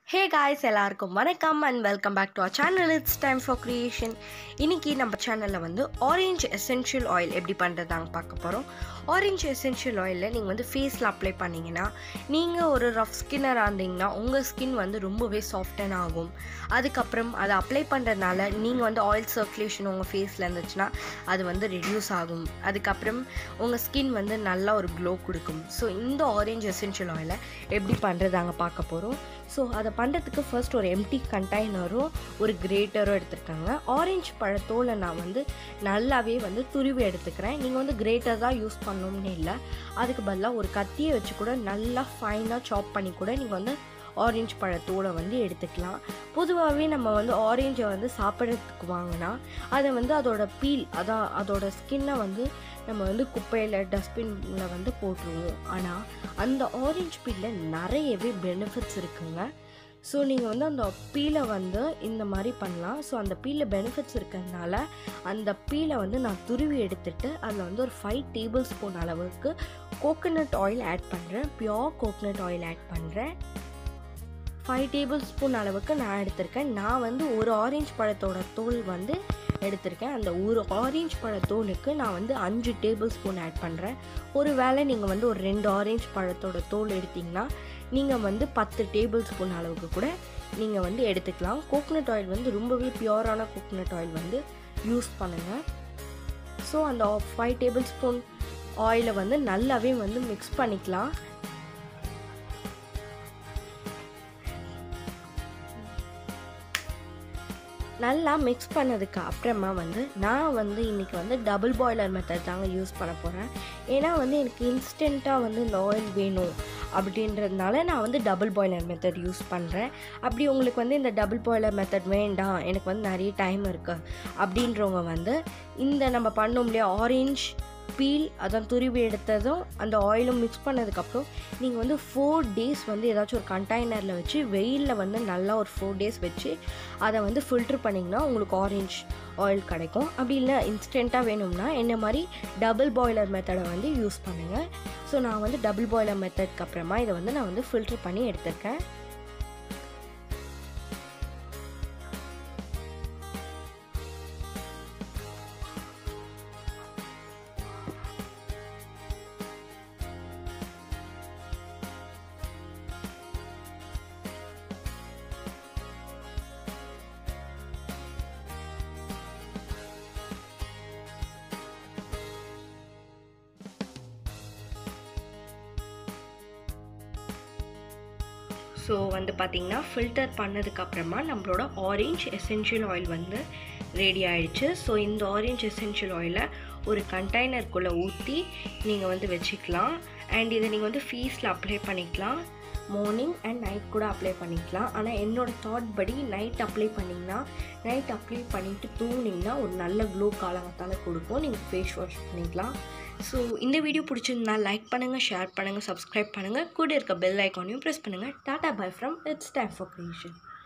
ஹே guys எல்லாருக்கும் வணக்கம் and welcome back to our channel it's time for creation இன்னைக்கு நம்ம சேனலில் வந்து ஆரஞ்ச் எசென்ஷியல் ஆயில் எப்படி பண்ணுறதாங்க பார்க்க போகிறோம் ஆரஞ்ச் எசென்ஷியல் ஆயிலில் நீங்கள் வந்து ஃபேஸில் அப்ளை பண்ணிங்கன்னா நீங்கள் ஒரு ரஃப் ஸ்கின்னராக இருந்தீங்கன்னா உங்கள் ஸ்கின் வந்து ரொம்பவே சாஃப்டன் ஆகும் அதுக்கப்புறம் அதை அப்ளை பண்ணுறதுனால நீங்கள் வந்து ஆயில் சர்க்குலேஷன் உங்கள் ஃபேஸில் இருந்துச்சுன்னா அது வந்து ரெடியூஸ் ஆகும் அதுக்கப்புறம் உங்கள் ஸ்கின் வந்து நல்லா ஒரு க்ளோ கொடுக்கும் ஸோ இந்த ஆரஞ்ச் எசென்ஷியல் ஆயிலை எப்படி பண்ணுறதாங்க பார்க்க போகிறோம் ஸோ அதை பண்ணுறதுக்கு ஃபர்ஸ்ட் ஒரு எம்டி கண்டெய்னரும் ஒரு கிரேட்டரும் எடுத்துருக்காங்க ஆரஞ்சு பழத்தோலை நான் வந்து நல்லாவே வந்து துருவி எடுத்துக்கிறேன் நீங்கள் வந்து கிரேட்டர் தான் யூஸ் பண்ணணும்னு இல்லை அதுக்கு பதிலாக ஒரு கத்தியை வச்சு கூட நல்லா ஃபைனாக சாப் பண்ணி கூட நீங்கள் வந்து ஆரஞ்சு பழத்தோலை வந்து எடுத்துக்கலாம் பொதுவாகவே நம்ம வந்து ஆரஞ்சை வந்து சாப்பிட்றதுக்கு வாங்கினா அதை வந்து அதோட பீல் அதான் அதோட ஸ்கின்னை வந்து நம்ம வந்து குப்பையில் டஸ்ட்பினில் வந்து போட்டுருவோம் ஆனால் அந்த ஆரஞ்சு பீலில் நிறையவே பெனிஃபிட்ஸ் இருக்குங்க ஸோ நீங்கள் வந்து அந்த பீலை வந்து இந்த மாதிரி பண்ணலாம் ஸோ அந்த பீலில் பெனிஃபிட்ஸ் இருக்கிறதுனால அந்த பீலை வந்து நான் துருவி எடுத்துட்டு அதில் வந்து ஒரு ஃபைவ் டேபிள் ஸ்பூன் அளவுக்கு கோகோனட் ஆயில் ஆட் பண்ணுறேன் பியோர் கோகோனட் ஆயில் ஆட் பண்ணுறேன் ஃபைவ் டேபிள் ஸ்பூன் அளவுக்கு நான் எடுத்திருக்கேன் நான் வந்து ஒரு ஆரஞ்சு பழத்தோட தோல் வந்து எடுத்திருக்கேன் அந்த ஒரு ஆரஞ்சு பழத்தோலுக்கு நான் வந்து அஞ்சு டேபிள் ஸ்பூன் ஆட் பண்ணுறேன் ஒரு வேளை நீங்கள் வந்து ஒரு ரெண்டு ஆரஞ்சு பழத்தோட தோல் எடுத்திங்கன்னா நீங்கள் வந்து பத்து டேபிள் ஸ்பூன் அளவுக்கு கூட நீங்கள் வந்து எடுத்துக்கலாம் கோகோனட் ஆயில் வந்து ரொம்பவே பியூரான கோகோனட் ஆயில் வந்து யூஸ் பண்ணுங்கள் ஸோ அந்த ஃபைவ் டேபிள் ஸ்பூன் ஆயிலை வந்து நல்லாவே வந்து மிக்ஸ் பண்ணிக்கலாம் நல்லா மிக்ஸ் பண்ணதுக்கு அப்புறமா வந்து நான் வந்து இன்றைக்கி வந்து டபுள் பாய்லர் மெத்தட் தாங்க யூஸ் பண்ண போகிறேன் ஏன்னா வந்து எனக்கு இன்ஸ்டண்ட்டாக வந்து இந்த ஆயில் வேணும் அப்படின்றதுனால நான் வந்து டபுள் பாய்லர் மெத்தட் யூஸ் பண்ணுறேன் அப்படி உங்களுக்கு வந்து இந்த டபுள் பாய்லர் மெத்தட் வேண்டாம் எனக்கு வந்து நிறைய டைம் இருக்குது அப்படின்றவங்க வந்து இந்த நம்ம பண்ணோம் இல்லையா ஆரஞ்ச் பீல் அதான் துருவி எடுத்ததும் அந்த ஆயிலும் மிக்ஸ் பண்ணதுக்கப்புறம் நீங்கள் வந்து ஃபோர் டேஸ் வந்து ஏதாச்சும் ஒரு கண்டெய்னரில் வச்சு வெயிலில் வந்து நல்லா ஒரு ஃபோர் டேஸ் வச்சு அதை வந்து ஃபில்ட்ரு பண்ணிங்கன்னா உங்களுக்கு ஆரஞ்ச் ஆயில் கிடைக்கும் அப்படி இல்லை இன்ஸ்டண்ட்டாக வேணும்னா என்ன மாதிரி டபுள் பாய்லர் மெத்தடை வந்து யூஸ் பண்ணுங்கள் ஸோ நான் வந்து டபுள் பாய்லர் மெத்தட்க்கு அப்புறமா இதை வந்து நான் வந்து ஃபில்ட்ரு பண்ணி எடுத்திருக்கேன் ஸோ வந்து பார்த்திங்கன்னா ஃபில்டர் பண்ணதுக்கப்புறமா நம்மளோட ஆரஞ்ச் எசென்ஷியல் ஆயில் வந்து ரெடி ஆயிடுச்சு ஸோ இந்த ஆரஞ்ச் எசென்ஷியல் ஆயிலை ஒரு கண்டெய்னருக்குள்ளே ஊற்றி நீங்கள் வந்து வச்சுக்கலாம் அண்ட் இதை நீங்கள் வந்து ஃபீஸில் அப்ளை பண்ணிக்கலாம் மார்னிங் அண்ட் நைட் கூட அப்ளை பண்ணிக்கலாம் ஆனால் என்னோடய தாட் படி நைட் அப்ளை பண்ணிங்கன்னா நைட் அப்ளை பண்ணிவிட்டு தூங்கினீங்கன்னா ஒரு நல்ல க்ளோ காலங்கத்தால் கொடுக்கும் நீங்கள் ஃபேஸ் வாஷ் பண்ணிக்கலாம் ஸோ இந்த வீடியோ பிடிச்சிருந்தா லைக் பண்ணுங்கள் ஷேர் பண்ணுங்கள் சப்ஸ்கிரைப் பண்ணுங்கள் கூட இருக்க பெல் ஐக்கானையும் ப்ரெஸ் பண்ணுங்கள் tata bye from it's time for creation